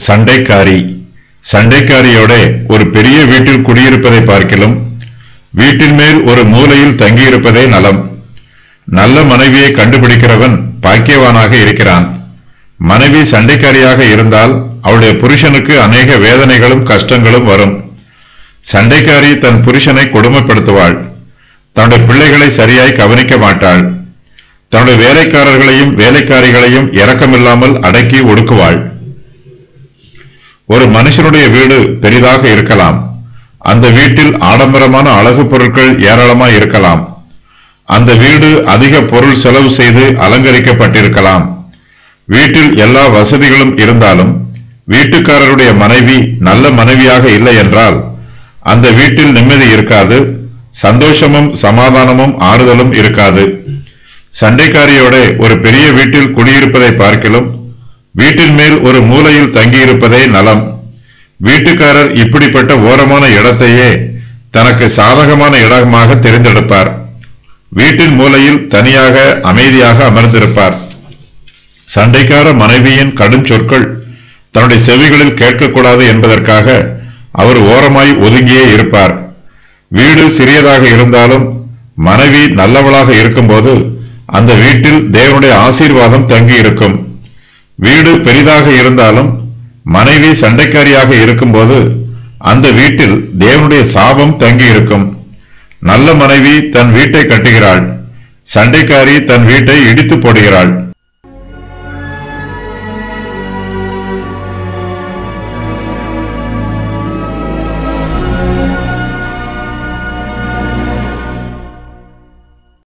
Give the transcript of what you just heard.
சண்டைக்காரி சண்டைக்காரியோட ஒரு பெரிய வீட்டில் குடியிருப்பதை பார்க்கிலும் வீட்டின் மேல் ஒரு மூலையில் தங்கியிருப்பதே நலம் நல்ல மனைவியை கண்டுபிடிக்கிறவன் பாக்கியவானாக இருக்கிறான் மனைவி சண்டைக்காரியாக இருந்தால் அவளுடைய புருஷனுக்கு அநேக வேதனைகளும் கஷ்டங்களும் வரும் சண்டைக்காரி தன் புருஷனை கொடுமைப்படுத்துவாள் தன்னுடைய பிள்ளைகளை சரியாய் கவனிக்க மாட்டாள் தன்னுடைய வேலைக்காரர்களையும் வேலைக்காரிகளையும் இரக்கமில்லாமல் அடக்கி ஒடுக்குவாள் ஒரு மனுஷனுடைய வீடு பெரிதாக இருக்கலாம் அந்த வீட்டில் ஆடம்பரமான அழகு பொருட்கள் ஏராளமாய் இருக்கலாம் அந்த வீடு அதிக பொருள் செலவு செய்து அலங்கரிக்கப்பட்டிருக்கலாம் வீட்டில் எல்லா வசதிகளும் இருந்தாலும் வீட்டுக்காரருடைய மனைவி நல்ல மனைவியாக இல்லை என்றால் அந்த வீட்டில் நிம்மதி இருக்காது சந்தோஷமும் சமாதானமும் ஆறுதலும் இருக்காது சண்டைக்காரியோட ஒரு பெரிய வீட்டில் குடியிருப்பதை பார்க்கிலும் வீட்டின் மேல் ஒரு மூலையில் தங்கியிருப்பதே நலம் வீட்டுக்காரர் இப்படிப்பட்ட ஓரமான இடத்தையே தனக்கு சாதகமான இடமாக தெரிந்தெடுப்பார் வீட்டின் மூலையில் தனியாக அமைதியாக அமர்ந்திருப்பார் சண்டைக்கார மனைவியின் கடும் சொற்கள் தன்னுடைய செவிகளில் கேட்கக்கூடாது என்பதற்காக அவர் ஓரமாய் ஒதுங்கியே இருப்பார் வீடு சிறியதாக இருந்தாலும் மனைவி நல்லவளாக இருக்கும்போது அந்த வீட்டில் தேவனுடைய ஆசீர்வாதம் தங்கி இருக்கும் வீடு பெரிதாக இருந்தாலும் மனைவி சண்டைக்காரியாக இருக்கும்போது அந்த வீட்டில் தேவனுடைய சாபம் தங்கி இருக்கும் நல்ல மனைவி தன் வீட்டை கட்டுகிறாள் சண்டைக்காரி தன் வீட்டை இடித்து போடுகிறாள்